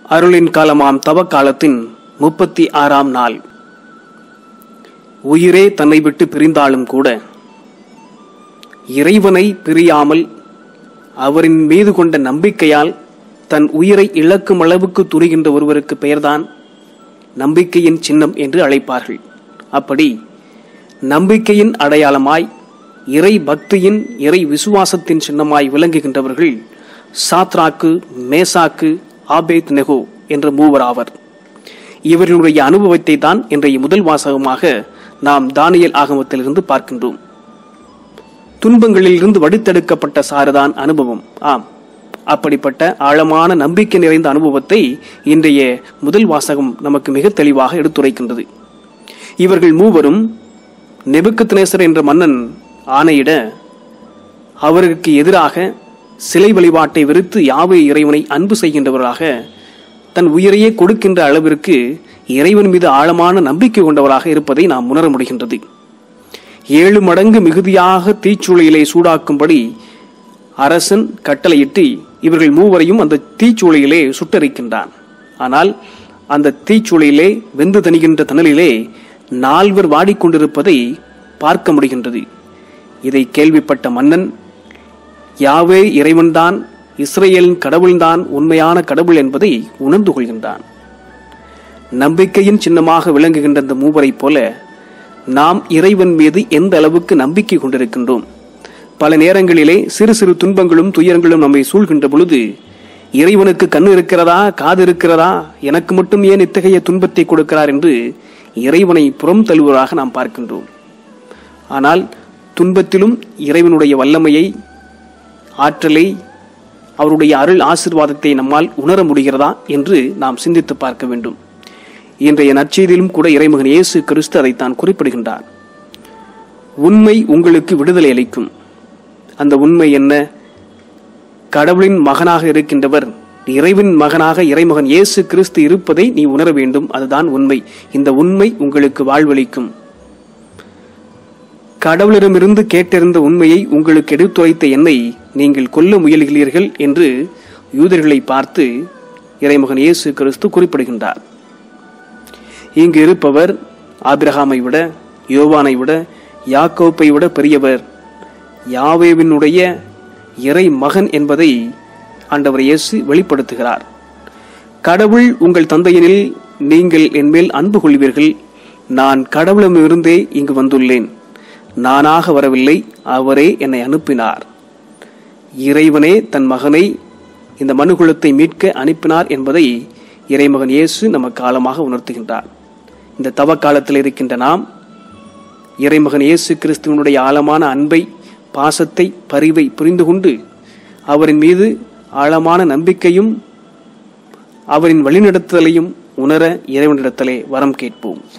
அருளின் காலமாம் தவக்காலத்தின் முப்பத்தி ஆறாம் நாள் உயிரே தன்னை விட்டு பிரிந்தாலும் கூட இறைவனை பிரியாமல் அவரின் மீது கொண்ட நம்பிக்கையால் தன் உயிரை இழக்கும் அளவுக்கு துரிகின்ற ஒருவருக்கு பெயர்தான் நம்பிக்கையின் சின்னம் என்று அழைப்பார்கள் அப்படி நம்பிக்கையின் அடையாளமாய் இறை பக்தியின் இறை விசுவாசத்தின் சின்னமாய் விளங்குகின்றவர்கள் சாத்ராக்கு மேசாக்கு ஆபேத் நெகோ என்ற மூவர் ஆவர் இவர்களுடைய அனுபவத்தை தான் இன்றைய முதல் வாசகமாக நாம் தானியல் ஆகமத்திலிருந்து பார்க்கின்றோம் துன்பங்களிலிருந்து வடித்தெடுக்கப்பட்ட சாறுதான் அனுபவம் ஆம் அப்படிப்பட்ட ஆழமான நம்பிக்கை நிறைந்த அனுபவத்தை இன்றைய முதல் வாசகம் நமக்கு மிக தெளிவாக எடுத்துரைக்கின்றது இவர்கள் மூவரும் நெபுக்கத்நேசர் என்ற மன்னன் ஆணையிட அவருக்கு எதிராக சிலை வழிபாட்டை வெறுத்து யாவை இறைவனை அன்பு செய்கின்றவராக தன் உயிரையே கொடுக்கின்ற அளவிற்கு இறைவன் மீது ஆழமான நம்பிக்கை கொண்டவராக இருப்பதை நாம் உணர முடிகின்றது ஏழு மடங்கு மிகுதியாக தீச்சூளையிலே சூடாக்கும்படி அரசன் கட்டளையிட்டு இவர்கள் மூவரையும் அந்த தீச்சூளையிலே சுட்டரிக்கின்றான் ஆனால் அந்த தீச்சூளையிலே வெந்து தணிகின்ற தணலிலே நால்வர் வாடிக்கொண்டிருப்பதை பார்க்க முடிகின்றது இதை கேள்விப்பட்ட மன்னன் யாவே இறைவன்தான் இஸ்ரேலின் கடவுள்தான் உண்மையான கடவுள் என்பதை உணர்ந்து கொள்கின்றான் நம்பிக்கையின் சின்னமாக விளங்குகின்ற இந்த மூவரைப் போல நாம் இறைவன் மீது எந்த அளவுக்கு நம்பிக்கை கொண்டிருக்கின்றோம் பல நேரங்களிலே சிறு சிறு துன்பங்களும் துயரங்களும் நம்மை சூழ்கின்ற பொழுது இறைவனுக்கு கண் இருக்கிறதா காது இருக்கிறதா எனக்கு மட்டும் ஏன் இத்தகைய துன்பத்தை கொடுக்கிறார் என்று இறைவனை புறம் தழுவராக நாம் பார்க்கின்றோம் ஆனால் துன்பத்திலும் இறைவனுடைய வல்லமையை ஆற்றலை அவருடைய அருள் ஆசிர்வாதத்தை நம்மால் உணர முடிகிறதா என்று நாம் சிந்தித்து பார்க்க வேண்டும் இன்றைய நற்செய்தியிலும் கூட இறைமகன் இயேசு கிறிஸ்து அதைத்தான் குறிப்பிடுகின்றார் உண்மை உங்களுக்கு விடுதலை அளிக்கும் அந்த உண்மை என்ன கடவுளின் மகனாக இருக்கின்றவர் இறைவன் மகனாக இறைமகன் இயேசு கிறிஸ்து இருப்பதை நீ உணர வேண்டும் அதுதான் உண்மை இந்த உண்மை உங்களுக்கு வாழ்வளிக்கும் கடவுளிடமிருந்து கேட்டிருந்த உண்மையை உங்களுக்கு எடுத்துரைத்த என்னை நீங்கள் கொல்ல முயல்கிறீர்கள் என்று யூதர்களை பார்த்து இறைமகன் இயேசு கிறிஸ்து குறிப்பிடுகின்றார் இங்கு இருப்பவர் ஆபிரகாமை விட யோவானை விட யாக்கோப்பை விட பெரியவர் யாவேவினுடைய இறை மகன் என்பதை ஆண்டவர் இயேசு வெளிப்படுத்துகிறார் கடவுள் உங்கள் தந்தையனில் நீங்கள் என்மேல் அன்பு கொள்வீர்கள் நான் கடவுளமிருந்தே இங்கு வந்துள்ளேன் நானாக வரவில்லை அவரே என்னை அனுப்பினார் இறைவனே தன் மகனை இந்த மனுகுலத்தை மீட்க அனுப்பினார் என்பதை இறைமகன் இயேசு நமக்கு ஆழமாக உணர்த்துகின்றார் இந்த தவ காலத்தில் இருக்கின்ற நாம் இறைமகன் இயேசு கிறிஸ்துவனுடைய ஆழமான அன்பை பாசத்தை பரிவை புரிந்து கொண்டு அவரின் மீது ஆழமான நம்பிக்கையும் அவரின் வழிநடத்துதலையும் உணர இறைவனிடத்திலே வரம் கேட்போம்